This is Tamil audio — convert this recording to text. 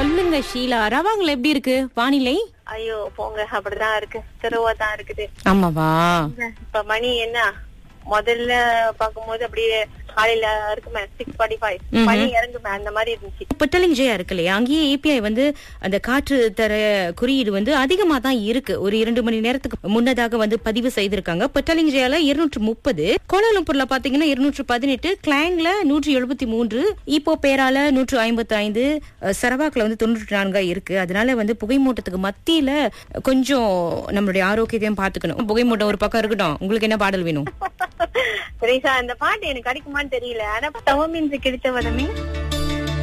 சொல்லுங்க ஷீலா ரவாங்கல எப்படி இருக்கு வானிலை ஐயோ போங்க அப்படிதான் இருக்கு தெருவா தான் இருக்குது ஆமாவா இப்ப மணி என்ன முதல்ல பாக்கும்போது அப்படியே காலையில இருக்குமே சிக்ஸ் ஃபார்ட்டி ஃபைவ் மணி இறங்குமே அந்த மாதிரி இருந்துச்சு புட்டலிங் ஜெயா இருக்கு இல்லையா அங்கேயே ஏபிஐ வந்து அந்த காற்று தர குறியீடு வந்து அதிகமா தான் இருக்கு ஒரு இரண்டு மணி நேரத்துக்கு முன்னதாக வந்து பதிவு செய்திருக்காங்க புட்டலிங் ஜெயால இருநூற்று முப்பது கோலாலம்பூர்ல பாத்தீங்கன்னா இருநூற்று பதினெட்டு கிளாங்ல நூற்றி எழுபத்தி மூன்று இப்போ பேரால நூற்று ஐம்பத்தி ஐந்து சரவாக்ல வந்து தொண்ணூற்றி நான்கா இருக்கு அதனால வந்து புகைமூட்டத்துக்கு மத்தியில கொஞ்சம் நம்மளுடைய ஆரோக்கியத்தையும் பாத்துக்கணும் புகைமூட்டம் ஒரு பக்கம் இருக்கட்டும் உங்களுக்கு என்ன பாடல் வேணும் சரிசா அந்த பாட்டு எனக்கு கிடைக்குமான்னு தெரியல ஆனா தவமின்றி கிடைத்த வதமே